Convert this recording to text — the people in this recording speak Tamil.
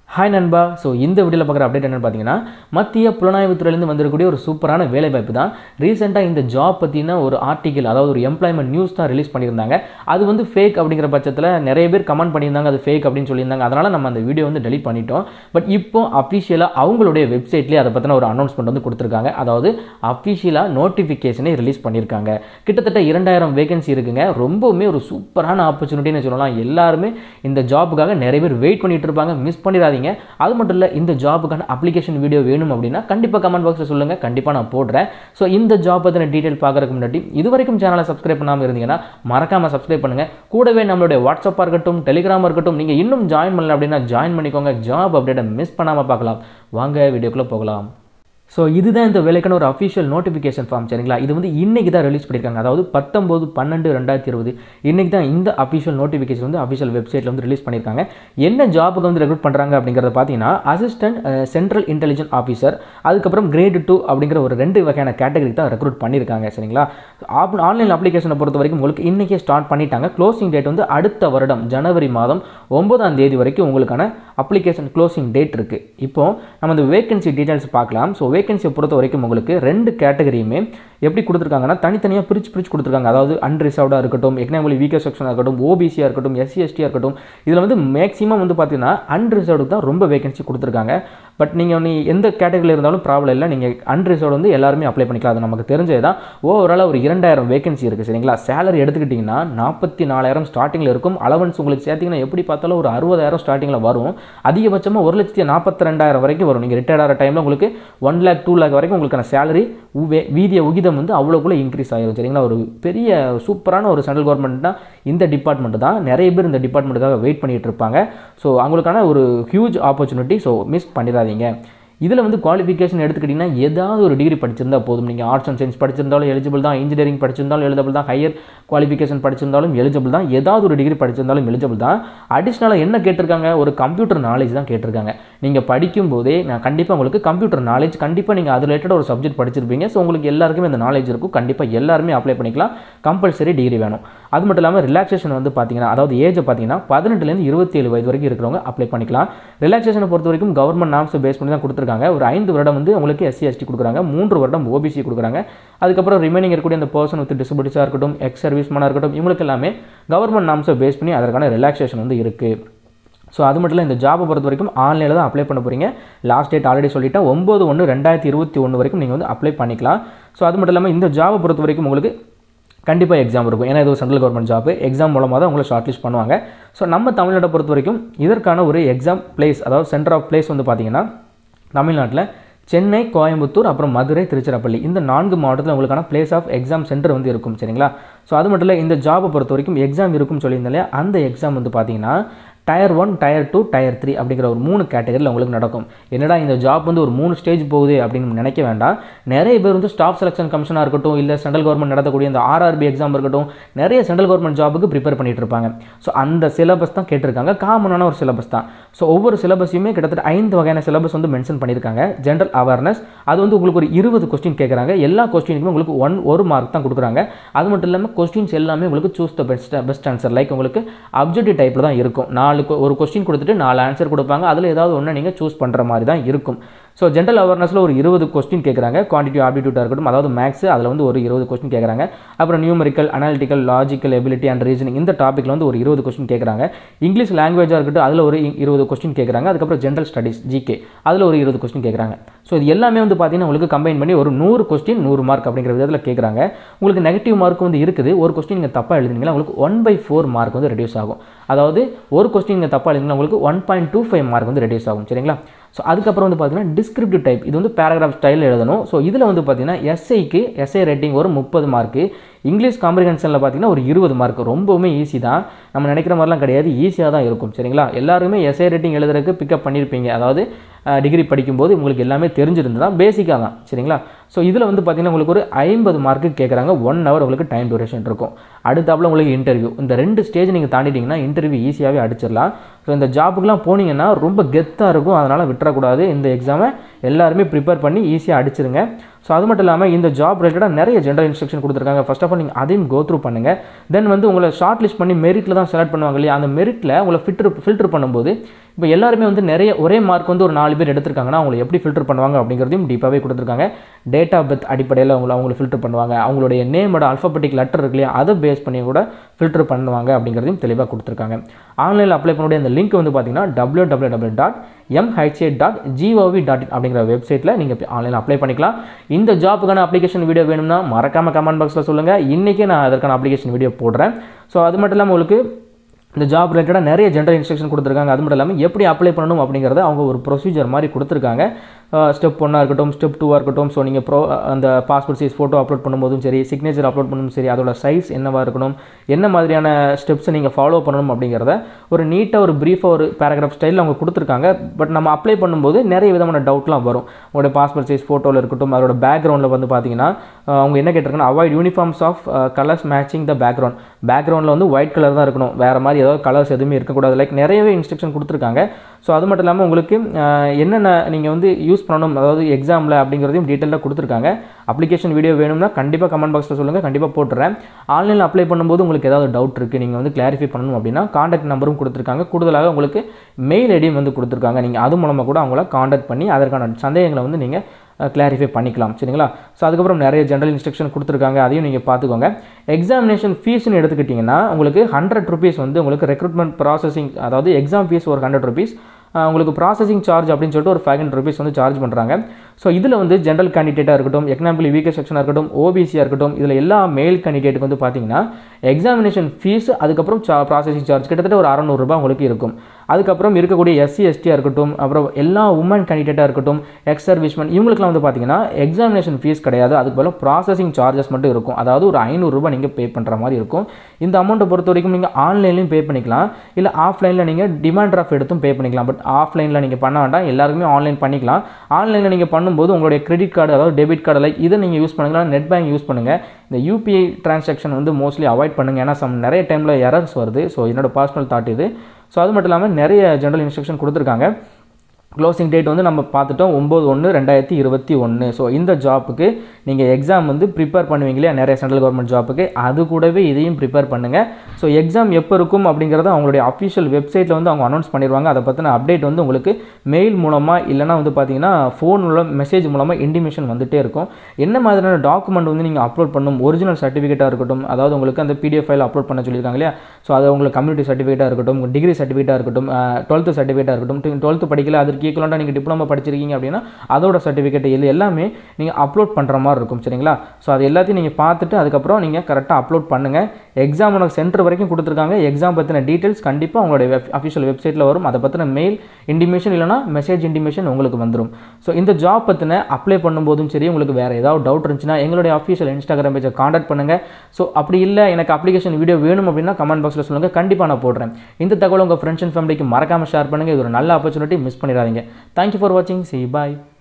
ஹாய் நண்பா ஸோ இந்த வீடியோவில் பார்க்குற அப்டேட் என்னென்னு பார்த்தீங்கன்னா மத்திய புலனாய்வுத்துறையிலேருந்து வந்திருக்கக்கூடிய ஒரு சூப்பரான வேலைவாய்ப்பு தான் ரீசெண்டாக இந்த ஜாப் பற்றின ஒரு ஆர்டிக்கல் அதாவது ஒரு எம்ப்ளாய்மெண்ட் நியூஸ் தான் ரிலீஸ் பண்ணியிருந்தாங்க அது வந்து ஃபேக் அப்படிங்கிற பட்சத்தில் நிறைய பேர் கமெண்ட் பண்ணியிருந்தாங்க அது ஃபேக் அப்படின்னு சொல்லியிருந்தாங்க அதனால் நம்ம அந்த வீடியோ வந்து டெலிட் பண்ணிட்டோம் பட் இப்போ அஃபிஷியலாக அவங்களுடைய வெப்சைட்லேயே அதை பற்றின ஒரு அனௌன்ஸ்மெண்ட் வந்து கொடுத்துருக்காங்க அதாவது அஃபிஷியலாக நோட்டிஃபிகேஷனை ரிலீஸ் பண்ணியிருக்காங்க கிட்டத்தட்ட இரண்டாயிரம் வேகன்சி இருக்குங்க ரொம்பவுமே ஒரு சூப்பரான ஆப்பர்ச்சுனிட்டின்னு சொல்லலாம் எல்லாருமே இந்த ஜாப்புக்காக நிறைய பேர் வெயிட் பண்ணிட்டு இருப்பாங்க மிஸ் பண்ணிடாதீங்க அது மட்டும் இல்லை இந்த ஜாபுக்கான அப்ளிகேஷன் வீடியோ வேணும் அப்படின்னா கண்டிப்பாக கமெண்ட் பாக்ஸில் சொல்லுங்கள் கண்டிப்பாக நான் போடுறேன் ஸோ இந்த ஜாப் பற்றின டீட்டெயில் பார்க்கறதுக்கு முன்னாடி இது வரைக்கும் சேனலை சப்ஸ்கிரைப் பண்ணாமல் இருந்தீங்கன்னா மறக்காமல் சப்ஸ்கிரைப் பண்ணுங்கள் கூடவே நம்மளுடைய வாட்ஸ்அப்பாக இருக்கட்டும் டெலிகிராமாக இருக்கட்டும் நீங்கள் இன்னும் ஜாயின் பண்ணல அப்படின்னா ஜாயின் பண்ணிக்கோங்க ஜாப் அப்டேட்டை மிஸ் பண்ணாமல் பார்க்கலாம் வாங்க வீடியோக்குள்ளே போகலாம் ஸோ இதுதான் இந்த வேலைக்கான ஒரு அஃபிஷியல் நோட்டிஃபிகேஷன் ஃபார்ம் சரிங்களா இது வந்து இன்னைக்கு தான் ரிலீஸ் பண்ணியிருக்காங்க அதாவது பத்தொம்போது பன்னெண்டு ரெண்டாயிரத்தி இருபது இன்னைக்கு தான் இந்த அஃபிஷியல் நோட்டிஃபிகேஷன் வந்து அஃபிஷியல் வெப்சைட்டில் வந்து ரிலீஸ் பண்ணியிருக்காங்க என்ன ஜாபுக்கு வந்து ரெக்ரூட் பண்ணுறாங்க அப்படிங்கிறத பார்த்தீங்கன்னா அசிஸ்டன்ட் சென்ட்ரல் இன்டெலிஜென்ட் ஆஃபீஸர் அதுக்கப்புறம் கிரேடு டூ அப்படிங்கிற ஒரு ரெண்டு வகையான கேட்டகரி தான் ரெக்ரூட் பண்ணியிருக்காங்க சரிங்களா ஆன்லைன் அப்ளிகேஷனை பொறுத்த வரைக்கும் உங்களுக்கு இன்றைக்கே ஸ்டார்ட் பண்ணிட்டாங்க க்ளோசிங் டேட் வந்து அடுத்த வருடம் ஜனவரி மாதம் ஒன்பதாம் தேதி வரைக்கும் உங்களுக்கான அப்ளிகேஷன் க்ளோசிங் டேட் இருக்குது இப்போ நம்ம இந்த வேகன்சி டீட்டெயில்ஸ் பார்க்கலாம் ஸோ வேகன்சியை பொறுத்த வரைக்கும் உங்களுக்கு ரெண்டு கேட்டகரியுமே எப்படி கொடுத்துருக்காங்கன்னா தனித்தனியாக பிரித்து பிரித்து கொடுத்துருக்காங்க அதாவது அன்ரிசர்வ்டாக இருக்கட்டும் எக்கனாமிலி வீக்கர் செக்ஷனாக இருக்கட்டும் ஓபிசியாக இருக்கட்டும் எஸ்சி எஸ்டியாக இருக்கட்டும் இதில் வந்து மேக்ஸிமம் வந்து பார்த்தீங்கன்னா அன்ரிசர்வ்டு தான் ரொம்ப வேகன்சி கொடுத்துருக்காங்க பட் நீங்கள் நீ எந்த கேட்டகரியில் இருந்தாலும் ப்ராப்ளம் இல்லை நீங்கள் அன்ரிசர்வ்டு வந்து எல்லாருமே அப்ளை பண்ணிக்கலாம் அது நமக்கு தெரிஞ்சது தான் ஓவராலாக ஒரு இரண்டாயிரம் வேகன்சி இருக்குது சரிங்களா சேலரி எடுத்துக்கிட்டிங்கன்னா நாற்பத்தி நாலாயிரம் ஸ்டார்டிங்கில் இருக்கும் அலவன்ஸ் உங்களுக்கு சேர்த்திங்கன்னா எப்படி பார்த்தாலும் ஒரு அறுபதாயிரம் ஸ்டார்டிங்கில் வரும் அதிகபட்சமாக ஒரு லட்சத்தி நாற்பத்தி ரெண்டாயிரம் வரைக்கும் வரும் நீங்கள் ரிட்டையர்ட் ஆகிற டைமில் உங்களுக்கு ஒன் லேக் டூ லேக் வரைக்கும் உங்களுக்கான சேலரி வீதிய உகிதம் வந்து அவ்வளோக்குள்ளே இன்க்ரீஸ் ஆகிரும் சரிங்களா ஒரு பெரிய சூப்பரான ஒரு சென்ட்ரல் கவர்மெண்ட் தான் இந்த டிபார்ட்மெண்ட் தான் நிறைய பேர் இந்த டிபார்ட்மெண்ட்டுக்காக வெயிட் பண்ணிகிட்டு இருப்பாங்க ஸோ அவங்களுக்கான ஒரு ஹியூஜ் ஆப்பர்ச்சுனிட்டி ஸோ மிஸ் பண்ணிடாதீங்க இதில் வந்து குவாலிஃபிகேஷன் எடுத்துக்கிட்டிங்கன்னா ஏதாவது ஒரு டிகிரி படிச்சிருந்தால் போதும் நீங்கள் ஆர்ட்ஸ் அண்ட் சயின்ஸ் படிச்சிருந்தாலும் எலிஜிபிள் தான் இன்ஜினியரிங் படிச்சிருந்தாலும் எலிஜிபிள் தான் ஹையர் குவாலிஃபிகேஷன் படிச்சிருந்தாலும் எலிஜிபிள் தான் ஏதாவது ஒரு டிகிரி படிச்சிருந்தாலும் எலிஜிபிள் தான் அடிஷ்னலாக என்ன கேட்டிருக்காங்க ஒரு கம்ப்யூட்டர் நாலேஜ் தான் கேட்டிருக்காங்க நீங்கள் படிக்கும்போதே நான் கண்டிப்பாக உங்களுக்கு கம்ப்யூட்டர் நாலேஜ் கண்டிப்பாக நீங்கள் அது ரிலேட்டட் ஒரு சப்ஜெக்ட் படிச்சிருப்பீங்க ஸோ உங்களுக்கு எல்லாருக்குமே அந்த நாலேஜ் இருக்கும் கண்டிப்பாக எல்லாருமே அப்ளை பண்ணிக்கலாம் கம்பல்சரி டிகிரி வேணும் அது மட்டும் இல்லாமல் ரிலாக்ஸேஷன் வந்து பார்த்தீங்கன்னா அதாவது ஏஜை பார்த்தீங்கன்னா பதினெட்டுலேருந்து இருபத்தி ஏழு வயது வரைக்கும் இருக்கிறவங்க அப்ளை பண்ணிக்கலாம் ரிலாக்ஸேஷனை பொறுத்த வரைக்கும் கவர்மெண்ட் நாம்ஸை பேஸ் பண்ணி தான் கொடுத்துருக்காங்க ஒரு ஐந்து வருடம் வந்து உங்களுக்கு எஸ்சி எஸ்டி கொடுக்குறாங்க மூன்று வருடம் ஓபிசி கொடுக்குறாங்க அதுக்கப்புறம் ரிமைனிங் இருக்கக்கூடிய அந்த பர்சன் வித் டிசபிலிட்டிஸாக இருக்கட்டும் எக்ஸ் சர்வீஸ்மேனாக இருக்கட்டும் இவங்களுக்கு எல்லாமே கவர்மெண்ட் நாம்ஸை பேஸ் பண்ணி அதற்கான ரிலாக்ஸேஷன் வந்து இருக்குது ஸோ அது மட்டும் இல்லை இந்த ஜாபை பொறுத்த வரைக்கும் ஆன்லைனில் தான் அப்ளை பண்ண போகிறீங்க லாஸ்ட் டேட் ஆல்ரெடி சொல்லிட்டேன் ஒம்பது ஒன்று ரெண்டாயிரத்தி இருபத்தி ஒன்று வரைக்கும் நீங்கள் வந்து அப்ளை பண்ணிக்கலாம் ஸோ அது மட்டும் இல்லாமல் இந்த ஜாபை பொறுத்த வரைக்கும் உங்களுக்கு கண்டிப்பாக எக்ஸாம் இருக்கும் ஏன்னா இது ஒரு சென்ட்ரல் கவர்மெண்ட் ஜாப் எக்ஸாம் மூலமாக தான் உங்களை ஷார்ட் லிஸ்ட் பண்ணுவாங்க ஸோ நம்ம தமிழ்நாட்டை பொறுத்த வரைக்கும் இதற்கான ஒரு எக்ஸாம் பிளேஸ் அதாவது சென்டர் ஆஃப் பிளேஸ் வந்து பார்த்திங்கன்னா தமிழ்நாட்டில் சென்னை கோயம்புத்தூர் அப்புறம் மதுரை திருச்சிராப்பள்ளி இந்த நான்கு மாவட்டத்தில் உங்களுக்கான பிளேஸ் ஆஃப் எக்ஸாம் சென்டர் வந்து இருக்கும் சரிங்களா ஸோ அது மட்டும் இல்லை இந்த ஜாபை பொறுத்த வரைக்கும் எக்ஸாம் இருக்கும்னு சொல்லியிருந்தாலே அந்த எக்ஸாம் வந்து பார்த்தீங்கன்னா tier one tier two tier three அப்படிங்கிற ஒரு மூணு கேட்டகரியில் உங்களுக்கு நடக்கும் என்னடா இந்த ஜாப் வந்து ஒரு மூணு ஸ்டேஜ் போகுது அப்படின்னு நினைக்க வேண்டாம் நிறைய பேர் வந்து ஸ்டாஃப் செலெக்ஷன் கமிஷனாக இருக்கட்டும் இல்லை சென்ட்ரல் கவர்மெண்ட் நடத்தக்கூடிய இந்த ஆர்ஆர்பி எக்ஸாம் இருக்கட்டும் நிறைய சென்ட்ரல் கவர்மெண்ட் ஜாபுக்கு ப்ரிப்பேர் பண்ணிட்டு இருப்பாங்க ஸோ அந்த சிலபஸ் தான் கேட்டிருக்காங்க காமனான ஒரு சிலபஸ் தான் ஸோ ஒவ்வொரு சிலபஸையுமே கிட்டத்தட்ட ஐந்து வகையான சிலபஸ் வந்து மென்ஷன் பண்ணியிருக்காங்க ஜென்ரல் அவேர்னஸ் அது வந்து உங்களுக்கு ஒரு இருபது கொஸ்டின் கேட்குறாங்க எல்லா கொஸ்டினுக்குமே உங்களுக்கு ஒன் ஒரு மார்க் தான் கொடுக்குறாங்க அது மட்டும் இல்லாமல் கொஸ்டின்ஸ் எல்லாமே உங்களுக்கு choose the best best answer like உங்களுக்கு அப்ஜெக்டிவ் டைப்பில் தான் இருக்கும் நாலு ஒரு கொஸ்டின் கொடுத்துட்டு நாலு ஆன்சர் கொடுப்பாங்க அதில் ஏதாவது ஒன்று நீங்கள் சூஸ் பண்ணுற மாதிரி தான் இருக்கும் ஸோ ஜென்ரல் அவேர்னஸில் ஒரு இருபது கொஸ்டின் கேட்குறாங்க குவான்டிட்டி ஆப்டிடியூட்டாக இருக்கட்டும் அதாவது மேக்ஸ் அதில் வந்து ஒரு இருபது கொஸ்டின் கேட்குறாங்க அப்புறம் numerical analytical logical ability and reasoning இந்த டாப்பிக்கில் வந்து ஒரு இருபது கொஸ்டின் கேட்குறாங்க இங்கிலீஷ் லாங்குவேஜாக இருக்கட்டும் அதில் ஒரு இருபது கொஸ்டின் கேட்குறாங்க அதுக்கப்புறம் ஜென்ரல் ஸ்டடீஸ் ஜிகே அதில் ஒரு இருபது கொஸ்டின் கேட்குறாங்க ஸோ இது எல்லாமே வந்து பார்த்தீங்கன்னா உங்களுக்கு கம்பைன் பண்ணி ஒரு நூறு கொஸ்டின் நூறு மார்க் அப்படிங்கிற விதத்தில் கேட்குறாங்க உங்களுக்கு நெகட்டிவ் மார்க் வந்து இருக்குது ஒரு கொஸ்டின் நீங்கள் தப்பாக எழுதுனீங்கன்னா உங்களுக்கு ஒன் பை ஃபோர் மார்க் வந்து ரெடியூஸ் ஆகும் அதாவது ஒரு கொஸ்டின் நீங்கள் தப்பாக எழுதினா உங்களுக்கு one point two five mark வந்து ரெடியூஸ் ஆகும் சரிங்களா ஸோ அதுக்கப்புறம் வந்து பார்த்தீங்கன்னா டிஸ்கிரிப்டிவ் டைப் இது வந்து பேராகிராஃப் ஸ்டைலில் எழுதணும் ஸோ இதில் வந்து பார்த்தீங்கன்னா எஸ்ஐக்கு எஸ்ஐ ரேட்டிங் ஒரு முப்பது மார்க்கு இங்கிலீஷ் காம்ப்ரிஹென்ஷனில் பார்த்தீங்கன்னா ஒரு இருபது மார்க் ரொம்பவுமே ஈஸி தான் நம்ம நினைக்கிற மாதிரிலாம் கிடையாது ஈஸியாக தான் இருக்கும் சரிங்களா எல்லாருமே எஸ்ஐ ரேட்டிங் எழுதுறதுக்கு பிக்கப் பண்ணியிருப்பீங்க அதாவது டிகிரி படிக்கும்போது உங்களுக்கு எல்லாமே தெரிஞ்சிருந்து தான் பேசிக்காக தான் சரிங்களா ஸோ இதில் வந்து பார்த்திங்கன்னா உங்களுக்கு ஒரு ஐம்பது மார்க்கு கேட்குறாங்க ஒன் ஹவர் உங்களுக்கு டைம் டியூரேஷன் இருக்கும் அடுத்தாப்புல உங்களுக்கு இன்டர்வியூ இந்த ரெண்டு ஸ்டேஜ் நீங்கள் தாண்டிட்டிங்கன்னா இன்டர்வியூ ஈஸியாகவே அடிச்சிடலாம் ஸோ இந்த ஜாப்புக்குலாம் போனீங்கன்னா ரொம்ப கெத்தாக இருக்கும் அதனால் விட்டுறக்கூடாது இந்த எக்ஸாமை எல்லாருமே ப்ரிப்பேர் பண்ணி ஈஸியாக அடிச்சிருங்க ஸோ அது மட்டும் இல்லாமல் இந்த ஜாப் ரிலேட்டடாக நிறைய ஜென்ரல் இன்ஸ்ட்ரக்ஷன் கொடுத்துருக்காங்க ஃபர்ஸ்ட் ஆஃப் ஆல் நீங்கள் அதையும் கோ த்ரூ பண்ணுங்கள் தென் வந்து உங்களை ஷார்ட் லிஸ்ட் பண்ணி மெரிட்டில் தான் செலக்ட் பண்ணுவாங்க இல்லையா அந்த மெரிட்டில் உங்களை ஃபில்டர் ஃபில்டர் பண்ணும்போது இப்போ எல்லாருமே வந்து நிறைய ஒரே மார்க் வந்து ஒரு நாலு பேர் எடுத்திருக்காங்கன்னா அவங்களை எப்படி ஃபில்டர் பண்ணுவாங்க அப்படிங்கிறதையும் டீப்பாகவே கொடுத்துருக்காங்க டேட் ஆஃப் பர்த் அடிப்படையில் அவங்கள அவங்களை ஃபில்டர் பண்ணுவாங்க அவங்களுடைய நேமோட அல்ஃபபெட்டிக் லெட்டர் இருக்கு இல்லையா அதை பேஸ் பண்ணி கூட ஃபில்டர் பண்ணுவாங்க அப்படிங்கிறதையும் தெளிவாக கொடுத்துருக்காங்க ஆன்லைனில் அப்ளை பண்ணக்கூடிய அந்த லிங்க் வந்து பார்த்தீங்கன்னா W W W dot MHA dot GOV dot in அப்படிங்கிற வெப்சைட்டில் நீங்கள் ஆன்லைனில் அப்ளை பண்ணிக்கலாம் இந்த ஜாப்புக்கான அப்ளிகேஷன் வீடியோ வேணும்னா மறக்காமல் கமெண்ட் பாக்ஸில் சொல்லுங்கள் இன்றைக்கே நான் அதற்கான அப்ளிகேஷன் வீடியோ போடுறேன் ஸோ அது மட்டும் இல்லாமல் உங்களுக்கு இந்த ஜாப் ரிலேட்டடாக நிறைய ஜென்ரல் இன்ஸ்ட்ரக்ஷன் கொடுத்துருக்காங்க அது மட்டும் இல்லாமல் எப்படி அப்ளை பண்ணணும் அப்படிங்கிறத அவங்க ஒரு ப்ரொசீஜர் மாதிரி கொடுத்துருக்காங்க ஸ்டெப் ஒன்னாக இருக்கட்டும் ஸ்டெப் டூவாக இருக்கட்டும் ஸோ நீங்கள் ப்ரோ அந்த பாஸ்போர்ட் சைஸ் ஃபோட்டோ அப்லோட் பண்ணும்போதும் சரி சிக்னேச்சர் அப்லோட் பண்ணும்போதும் சரி அதோட சைஸ் என்னவாக இருக்கணும் என்ன மாதிரியான ஸ்டெப்ஸை நீங்கள் ஃபாலோ பண்ணணும் அப்படிங்கிறத ஒரு நீட்டாக ஒரு ப்ரீஃபாக ஒரு பேராகிராஃப் ஸ்டைலில் அவங்க கொடுத்துருக்காங்க பட் நம்ம அப்ளை பண்ணும்போது நிறைய விதமான டவுட்லாம் வரும் உங்களுடைய பாஸ்போர்ட் சைஸ் ஃபோட்டோவில் இருக்கட்டும் அதோட பேக்ரவுண்டில் வந்து பார்த்தீங்கன்னா அவங்க என்ன கேட்டிருக்காங்கன்னா avoid uniforms of colours matching the background பேக்ரவுண்டில் வந்து ஒயிட் கலர் தான் இருக்கணும் வேறு மாதிரி ஏதாவது கலர்ஸ் எதுவுமே இருக்கக்கூடாது லைக் நிறையவே இன்ஸ்ட்ரக்ஷன் கொடுத்துருக்காங்க ஸோ அது மட்டும் இல்லாமல் உங்களுக்கு என்னென்ன நீங்கள் வந்து யூஸ் பண்ணணும் அதாவது எக்ஸாமில் அப்படிங்கிறதையும் டீட்டெயிலாக கொடுத்துருக்காங்க அப்ளிகேஷன் வீடியோ வேணும்னா கண்டிப்பாக கமெண்ட் பாக்ஸில் சொல்லுங்கள் கண்டிப்பாக போட்டுறேன் ஆன்லைனில் அப்ளை பண்ணும்போது உங்களுக்கு ஏதாவது டவுட் இருக்குது நீங்கள் வந்து கிளாரிஃபை பண்ணணும் அப்படின்னா காண்டாக்ட் நம்பரும் கொடுத்துருக்காங்க கூடுதலாக உங்களுக்கு மெயில் ஐடியும் வந்து கொடுத்துருக்காங்க நீங்கள் அது மூலமாக கூட அவங்கள காண்டாக்ட் பண்ணி அதற்கான சந்தேகங்களை வந்து நீங்கள் கிளாரிஃபை பண்ணிக்கலாம் சரிங்களா ஸோ அதுக்கப்புறம் நிறைய ஜென்ரல் இன்ஸ்ட்ரக்ஷன் கொடுத்துருக்காங்க அதையும் நீங்கள் பார்த்துக்கோங்க எக்ஸாமினேஷன் ஃபீஸ்னு எடுத்துக்கிட்டிங்கன்னா உங்களுக்கு ஹண்ட்ரட் ருபீஸ் வந்து உங்களுக்கு ரெக்ரூட்மெண்ட் ப்ராசஸிங் அதாவது எக்ஸாம் ஃபீஸ் ஒரு ஹண்ட்ரட் ருபீஸ் உங்களுக்கு ப்ராசஸிங் சார்ஜ் அப்படின்னு சொல்லிட்டு ஒரு ஃபைவ் ஹண்ட்ரட் ருபீஸ் வந்து சார்ஜ் பண்ணுறாங்க ஸோ இதில் வந்து ஜென்ரல் கேண்டிடேட்டாக இருக்கட்டும் எக்கனாமிக்கலி வீக்கர் செக்ஷனாக இருக்கட்டும் ஓபிசியாக இருக்கட்டும் இதில் எல்லா மேல் கேண்டிடேட்டுக்கு வந்து பார்த்தீங்கன்னா எக்ஸாமினேஷன் ஃபீஸ் அதுக்கப்புறம் சா ப்ராசஸிங் சார்ஜ் கிட்டத்தட்ட ஒரு அறநூறுபா உங்களுக்கு இருக்கும் அதுக்கப்புறம் இருக்கக்கூடிய எஸ்சி எஸ்டியாக இருக்கட்டும் அப்புறம் எல்லா உமன் கேண்டிடேட்டாக இருக்கட்டும் எக்ஸ் சர்வீஸ்மேன் இவங்களுக்குலாம் வந்து பார்த்தீங்கன்னா எக்ஸாமினேஷன் ஃபீஸ் கிடையாது அதுக்கு பதிலாக ப்ராசஸிங் சார்ஜஸ் மட்டும் இருக்கும் அதாவது ஒரு ஐநூறுரூபா நீங்கள் பே பண்ணுற மாதிரி இருக்கும் இந்த அமௌண்ட்டை பொறுத்த வரைக்கும் நீங்கள் ஆன்லைன்லையும் பே பண்ணிக்கலாம் இல்லை ஆஃப்லைனில் நீங்கள் டிமாண்ட் டிராஃப்ட் எடுத்தும் பே பண்ணிக்கலாம் பட் ஆஃப்லைனில் நீங்கள் பண்ண வேண்டாம் எல்லாருக்குமே ஆன்லைன் பண்ணிக்கலாம் ஆன்லைனில் நீங்கள் பண்ணும்போது உங்களுடைய கிரெடிட் கார்டு அதாவது டெபிட் கார்டு லைக் இதை நீங்கள் யூஸ் பண்ணுங்கள் நெட் பேங்க் யூஸ் பண்ணுங்கள் இந்த யூபிஐ டிரான்சாக்ஷன் வந்து மோஸ்ட்லி அவாய்ட் பண்ணுங்கள் ஏன்னா சம் நிறைய டைமில் எரர்ஸ் வருது ஸோ என்னோட பர்சனல் தாட் இது ஸோ அது மட்டும் இல்லாமல் நிறைய ஜென்ரல் இன்ஸ்ட்ரக்ஷன் கொடுத்துருக்காங்க க்ளோசிங் டேட் வந்து நம்ம பார்த்துட்டோம் ஒம்பது ஒன்று ரெண்டாயிரத்தி இருபத்தி ஒன்று ஸோ இந்த ஜாப்புக்கு நீங்கள் எக்ஸாம் வந்து ப்ரிப்பேர் பண்ணுவீங்க இல்லையா நிறைய சென்ட்ரல் கவர்மெண்ட் ஜாப்புக்கு அது கூடவே இதையும் ப்ரிப்பேர் பண்ணுங்கள் ஸோ எக்ஸாம் எப்போ இருக்கும் அப்படிங்கிறத அவங்களுடைய அஃபிஷியல் வெப்சைட்டில் வந்து அவங்க அனௌன்ஸ் பண்ணிடுவாங்க அதை பற்றின அப்டேட் வந்து உங்களுக்கு மெயில் மூலமாக இல்லைனா வந்து பார்த்தீங்கன்னா ஃபோன் மூலம் மெசேஜ் மூலமாக இன்டிமேஷன் வந்துகிட்டே இருக்கும் என்ன மாதிரியான டாக்குமெண்ட் வந்து நீங்கள் அப்லோட் பண்ணணும் ஒரிஜினல் சர்டிஃபிகேட்டாக இருக்கட்டும் அதாவது உங்களுக்கு அந்த பிடிஎஃப் ஃபைல் அப்லோட் பண்ண சொல்லியிருக்காங்க இல்லையா ஸோ அது உங்களுக்கு கம்யூனிட்டி சர்டிஃபிகேட்டாக இருக்கட்டும் டிகிரி சர்டிஃபிகேட்டாக இருக்கட்டும் டுவெல்த்து சர்டிஃபிகேட்டாக இருக்கட்டும் டுவெல்த்து படிக்கல அதற்கு ஈக்குவலாக நீங்கள் டிப்ளமோ படிச்சிருக்கீங்க அப்படின்னா அதோட சர்டிஃபிகேட் இது எல்லாமே நீங்கள் அப்லோட் பண்ணுற மாதிரி இருக்கும் சரிங்களா ஸோ அது எல்லாத்தையும் நீங்கள் பார்த்துட்டு அதுக்கப்புறம் நீங்கள் கரெக்டாக அப்லோட் பண்ணுங்கள் எக்ஸாம் உனக்கு சென்டர் வரைக்கும் கொடுத்துருக்காங்க எக்ஸாம் பற்றின டீட்டெயில்ஸ் கண்டிப்பாக உங்களுடைய வெப் அஃபிஷியல் வெப்சைட்டில் வரும் அதை பற்றின மெயில் இன்டிமேஷன் இல்லைனா மெசேஜ் இன்டிமேஷன் உங்களுக்கு வந்துடும் ஸோ இந்த ஜாப் பற்றின அப்ளை பண்ணும்போதும் சரி உங்களுக்கு வேறு ஏதாவது டவுட் இருந்துச்சுன்னா எங்களுடைய அஃபிஷியல் இன்ஸ்டாகிராம் பேஜை காண்டாக்ட் பண்ணுங்கள் ஸோ அப்படி இல்லை எனக்கு அப்ளிகேஷன் வீடியோ வேணும் அப்படின்னா கமெண்ட் பாக்ஸில் சொல்லுங்கள் கண்டிப்பாக நான் போடுறேன் இந்த தகவல் உங்கள் ஃப்ரெண்ட்ஸ் அண்ட் ஃபேமிலிக்கு மறக்காமல் ஷேர் பண்ணுங்கள் இது ஒரு நல்ல ஆப்பர்ச்சுனிட்டி மிஸ் பண்ணிடாதீங்க தேங்க்யூ ஃபார் வாட்சிங் சி பாய்